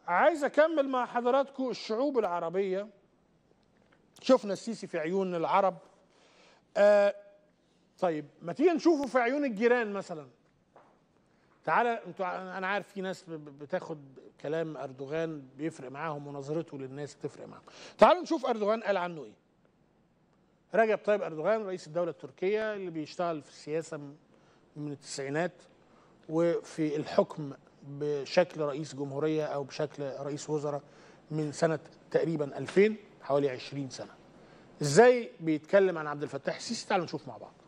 عايز اكمل مع حضراتكم الشعوب العربيه شفنا السيسي في عيون العرب آه طيب ما تيجي نشوفه في عيون الجيران مثلا تعالى انتوا انا عارف في ناس بتاخد كلام اردوغان بيفرق معاهم ونظرته للناس بتفرق معاهم تعالوا نشوف اردوغان قال عنه ايه رجب طيب اردوغان رئيس الدوله التركيه اللي بيشتغل في السياسه من التسعينات وفي الحكم بشكل رئيس جمهوريه او بشكل رئيس وزراء من سنه تقريبا 2000 حوالي 20 سنه ازاي بيتكلم عن عبد الفتاح السيسي تعالوا نشوف مع بعض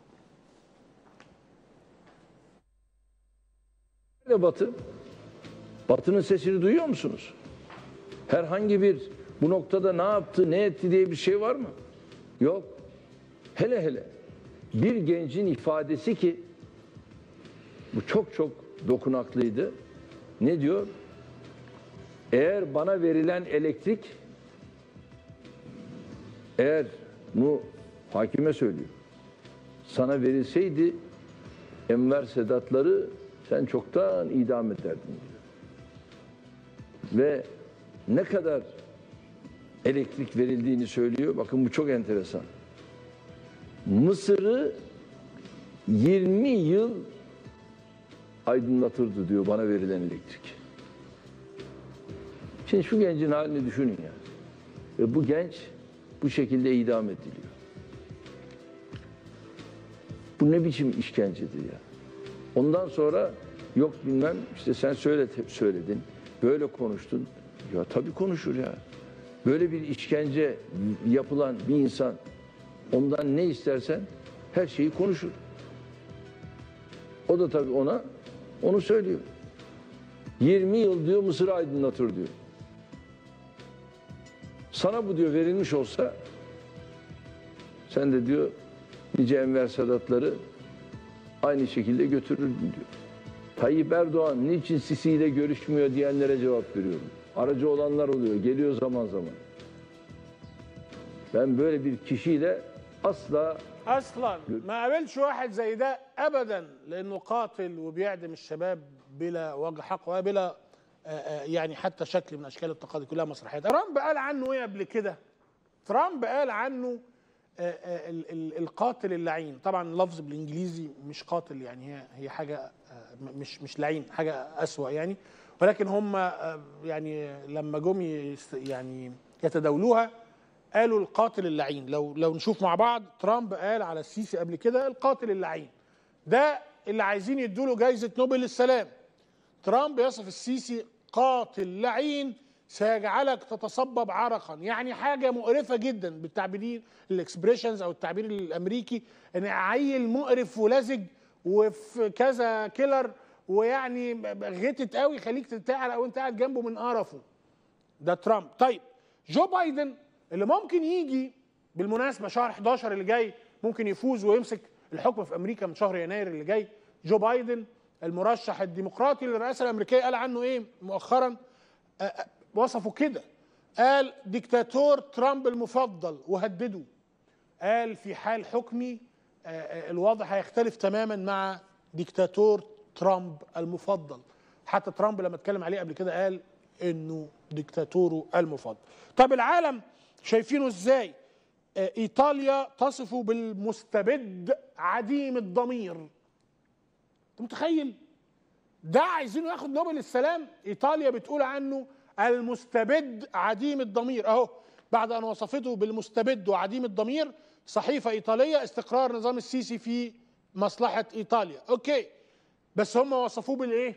Batı, Batı'nın sesini duyuyor musunuz? Herhangi bir bu noktada ne yaptı, ne etti diye bir şey var mı? Yok. Hele hele bir gencin ifadesi ki bu çok çok dokunaklıydı. Ne diyor? Eğer bana verilen elektrik eğer bu hakime söylüyor. Sana verilseydi Enver Sedatları sen çoktan idam ederdin diyor. Ve ne kadar elektrik verildiğini söylüyor. Bakın bu çok enteresan. Mısır'ı 20 yıl aydınlatırdı diyor bana verilen elektrik. Şimdi şu gencin halini düşünün ya. Ve bu genç bu şekilde idam ediliyor. Bu ne biçim işkencedir ya. Ondan sonra yok bilmem işte sen söyle, söyledin, böyle konuştun. Ya tabii konuşur ya. Böyle bir işkence yapılan bir insan ondan ne istersen her şeyi konuşur. O da tabii ona onu söylüyor. 20 yıl diyor Mısır'ı aydınlatır diyor. Sana bu diyor verilmiş olsa sen de diyor nice Enver Sadatları aynı şekilde götürürdün diyor. Tayyip Erdoğan niçin Sisi ile görüşmüyor diyenlere cevap veriyorum. Aracı olanlar oluyor, geliyor zaman zaman. Ben böyle bir kişiyle asla اصلا ما قابلش واحد زي ده ابدا لانه قاتل وبيعدم الشباب بلا وجه حق وبلا آه، آه، يعني حتى شكل من اشكال التقاضي كلها مسرحيات ترامب قال عنه ايه قبل كده ترامب قال عنه آه، آه، ال- ال- القاتل اللعين طبعا اللفظ بالانجليزي مش قاتل يعني هي هي حاجه آه، م- مش مش لعين حاجه اسوا يعني ولكن هم آه، يعني لما جم يست- يعني يتداولوها قالوا القاتل اللعين لو لو نشوف مع بعض ترامب قال على السيسي قبل كده القاتل اللعين ده اللي عايزين يدوا له جائزه نوبل للسلام ترامب يصف السيسي قاتل لعين سيجعلك تتصبب عرقا يعني حاجه مقرفه جدا بالتعبير الاكسبريشنز او التعبير الامريكي ان عيل مقرف ولزج وفي كذا كيلر ويعني غتت قوي خليك تتعرق وانت قاعد جنبه من قرفه ده ترامب طيب جو بايدن اللي ممكن يجي بالمناسبه شهر 11 اللي جاي ممكن يفوز ويمسك الحكم في امريكا من شهر يناير اللي جاي جو بايدن المرشح الديمقراطي للرئاسه الامريكيه قال عنه ايه مؤخرا آه، آه، وصفه كده قال ديكتاتور ترامب المفضل وهدده قال في حال حكمي آه، آه، الوضع هيختلف تماما مع ديكتاتور ترامب المفضل حتى ترامب لما اتكلم عليه قبل كده قال انه ديكتاتوره المفضل طب العالم شايفينه ازاي آه، ايطاليا تصفه بالمستبد عديم الضمير انت متخيل ده عايزينه ياخد نوبل السلام ايطاليا بتقول عنه المستبد عديم الضمير اهو بعد ان وصفته بالمستبد وعديم الضمير صحيفه ايطاليه استقرار نظام السيسي في مصلحه ايطاليا اوكي بس هم وصفوه بالايه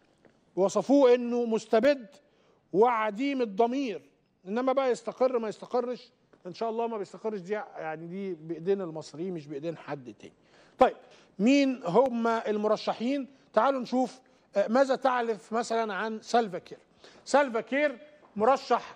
وصفوه انه مستبد وعديم الضمير انما بقى يستقر ما يستقرش ان شاء الله ما بيستقرش دي يعني دي بايدين المصريين مش بايدين حد تاني طيب مين هم المرشحين تعالوا نشوف آه، ماذا تعرف مثلا عن سالفا كير سالفا كير مرشح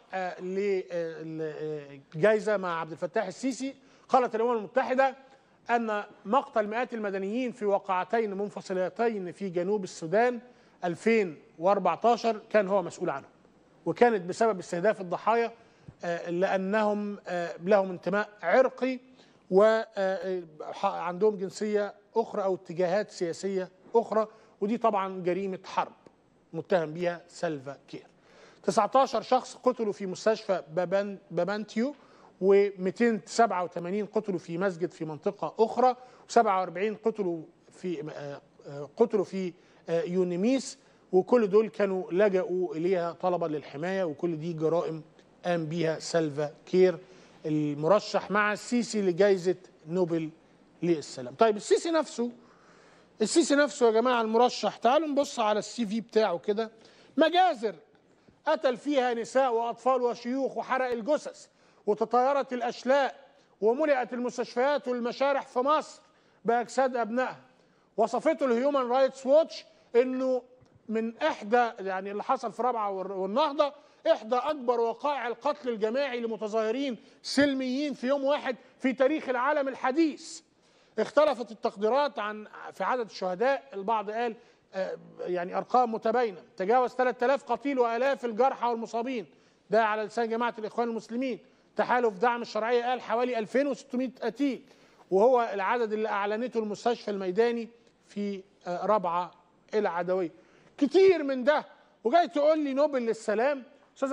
لجائزة مع عبد الفتاح السيسي قالت الأمم المتحدة أن مقتل مئات المدنيين في وقعتين منفصلتين في جنوب السودان 2014 كان هو مسؤول عنهم وكانت بسبب استهداف الضحايا آه، لأنهم آه، لهم انتماء عرقي وعندهم جنسية أخرى أو اتجاهات سياسية أخرى ودي طبعا جريمة حرب متهم بها سلفا كير 19 شخص قتلوا في مستشفى بابان بابانتيو و287 قتلوا في مسجد في منطقة أخرى و47 قتلوا في آه، آه، قتلوا في آه، يونيميس وكل دول كانوا لجأوا إليها طلبا للحماية وكل دي جرائم قام بيها سالفا كير المرشح مع السيسي لجائزة نوبل للسلام طيب السيسي نفسه السيسي نفسه يا جماعة المرشح تعالوا نبص على السي في بتاعه كده مجازر قتل فيها نساء وأطفال وشيوخ وحرق الجثث وتطايرت الأشلاء وملئت المستشفيات والمشارح في مصر بأجساد أبنائها وصفته الهيومن رايتس ووتش انه من احدى يعني اللي حصل في رابعه والر- والنهضه احدى اكبر وقائع القتل الجماعي لمتظاهرين سلميين في يوم واحد في تاريخ العالم الحديث اختلفت التقديرات عن في عدد الشهداء البعض قال آه، يعني ارقام متباينه تجاوز 3000 قتيل والاف الجرحى والمصابين ده على لسان جماعه الاخوان المسلمين تحالف دعم الشرعيه قال حوالي 2600 قتيل وهو العدد اللي اعلنته المستشفى الميداني في آه، رابعه العدويه كتير من ده وجاي تقول لي نوبل للسلام